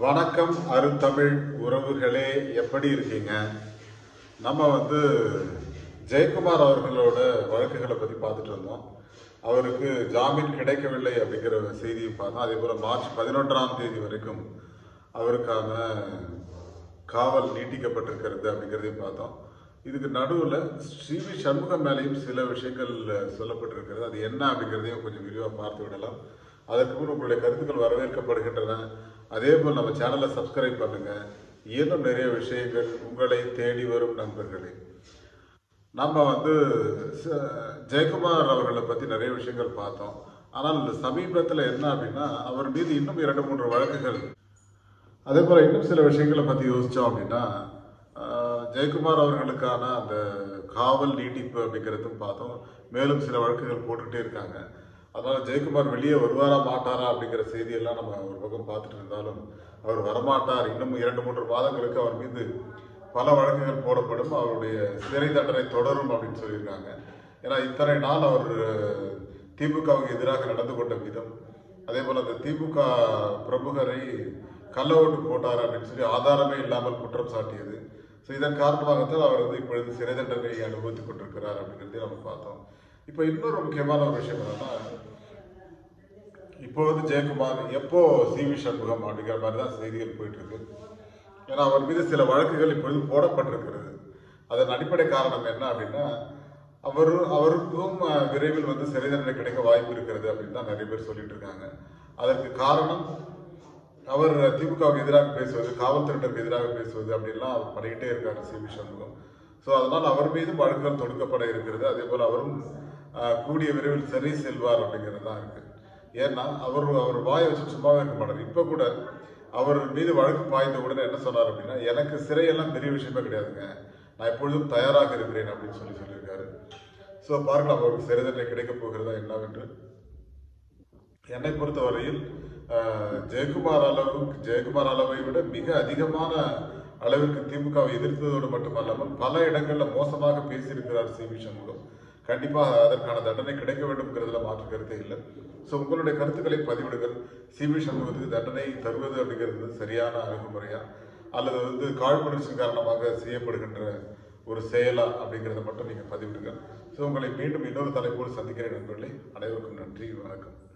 வணக்கம் அருந்தமிழ் உறவுகளே எப்படி இருக்கீங்க நம்ம வந்து ஜெயக்குமார் அவர்களோட வழக்குகளை பற்றி பார்த்துட்டு இருந்தோம் அவருக்கு ஜாமீன் கிடைக்கவில்லை அப்படிங்கிற செய்தியை பார்த்தோம் அதே போல் மார்ச் பதினொன்றாம் தேதி வரைக்கும் அவருக்கான காவல் நீட்டிக்கப்பட்டிருக்கிறது அப்படிங்கிறதையும் பார்த்தோம் இதுக்கு நடுவில் ஸ்ரீவி சண்முகம் மேலேயும் சில விஷயங்கள் சொல்லப்பட்டிருக்கிறது அது என்ன அப்படிங்கிறதையும் கொஞ்சம் விரிவாக பார்த்து விடலாம் அதற்கு முன் உங்களுடைய கருத்துக்கள் வரவேற்கப்படுகின்றன அதே போல் நம்ம சேனலை சப்ஸ்கிரைப் பண்ணுங்க இன்னும் நிறைய விஷயங்கள் உங்களை தேடி வரும் நண்பர்களே நம்ம வந்து ச- ஜெயக்குமார் அவர்களை பற்றி நிறைய விஷயங்கள் பார்த்தோம் ஆனால் சமீபத்தில் என்ன அப்படின்னா அவர் மீது இன்னும் இரண்டு மூன்று வழக்குகள் அதே போல் இன்னும் சில விஷயங்களை பற்றி யோசித்தோம் அப்படின்னா ஆஹ், ஜெயக்குமார் அவர்களுக்கான அந்த காவல் நீட்டிப்பு அப்படிங்கிறதும் பார்த்தோம் மேலும் சில வழக்குகள் போட்டுக்கிட்டே இருக்காங்க அதனால ஜெயக்குமார் வெளியே வருவாரா மாட்டாரா அப்படிங்கிற செய்தியெல்லாம் நம்ம ஒரு பக்கம் பார்த்துட்டு இருந்தாலும் அவர் வரமாட்டார் இன்னும் இரண்டு மூன்று மாதங்களுக்கு அவர் மீது பல வழக்குகள் போடப்படும் அவருடைய சிறை தண்டனை தொடரும் அப்படின்னு சொல்லியிருக்காங்க ஏன்னா இத்தனை நாள் அவர் திமுகவுக்கு எதிராக நடந்து கொண்ட விதம் அதே போல அந்த திமுக பிரமுகரை கள்ள ஓட்டு போட்டார் அப்படின்னு சொல்லி ஆதாரமே இல்லாமல் குற்றம் சாட்டியது ஸோ இதன் காரணமாகத்தான் அவர் வந்து இப்பொழுது சிறை தண்டனை அனுபவித்துக் கொண்டிருக்கிறார் அப்படிங்கிறதையும் நம்ம பார்த்தோம் இப்போ இன்னொரு முக்கியமான ஒரு விஷயம் என்னன்னா இப்போ வந்து ஜெயக்குமார் எப்போ சி வி சண்முகம் அப்படிங்கிற மாதிரி தான் செய்திகள் போயிட்டு இருக்கு ஏன்னா அவர் மீது சில வழக்குகள் இப்பொழுது போடப்பட்டிருக்கிறது அதன் அடிப்படை காரணம் என்ன அப்படின்னா அவர் அவருக்கும் அஹ், விரைவில் வந்து சிறை தண்டனை கிடைக்க வாய்ப்பு இருக்கிறது அப்படின்னு தான் நிறைய பேர் சொல்லிட்டு இருக்காங்க அதற்கு காரணம் அவர் திமுகவுக்கு எதிராக பேசுவது காவல்துறையினருக்கு எதிராக பேசுவது அப்படின்லாம் அவர் பண்ணிக்கிட்டே இருக்காரு சி வி சண்முகம் ஸோ அதனால் அவர் மீதும் வழக்குகள் தொடுக்கப்பட இருக்கிறது அதே போல் அவரும் அஹ், கூடிய விரைவில் சரி செல்வார் அப்படிங்கிறது தான் இருக்கு ஏன்னா அவர் அவர் வாயை வச்சு சும்மாவே இருக்க மாட்டார் இப்போ கூட அவர் மீது வழக்கு பாய்ந்த உடனே என்ன சொன்னார் அப்படின்னா எனக்கு சிறையெல்லாம் பெரிய விஷயமே கிடையாதுங்க நான் எப்பொழுதும் தயாராக இருக்கிறேன் அப்படின்னு சொல்லி சொல்லியிருக்காரு ஸோ பார்க்கலாம் அவருக்கு சிறை தண்டனை கிடைக்கப் போகிறதா என்னவென்று என்னை பொறுத்தவரையில் அஹ், ஜெயக்குமார் அளவு ஜெயக்குமார் அளவை விட மிக அதிகமான அளவிற்கு திமுகவை எதிர்த்ததோடு மட்டுமல்லாமல் பல இடங்களில் மோசமாக பேசியிருக்கிறார் சி வி சண்முகம் கண்டிப்பாக அதற்கான தண்டனை கிடைக்க வேண்டும்ங்கிறதுல மாற்று கருத்தே இல்லை ஸோ உங்களுடைய கருத்துக்களை பதிவிடுங்கள் சி வி சண்முகத்துக்கு தண்டனை தருவது அப்படிங்கிறது சரியான அணுகுமுறையா அல்லது வந்து காழ்ப்புணர்ச்சியின் காரணமாக செய்யப்படுகின்ற ஒரு செயலா அப்படிங்கிறத மட்டும் நீங்கள் பதிவிடுங்கள் ஸோ உங்களை மீண்டும் இன்னொரு தலைப்போடு சந்திக்கிறேன் நண்பர்களே அனைவருக்கும் நன்றி வணக்கம்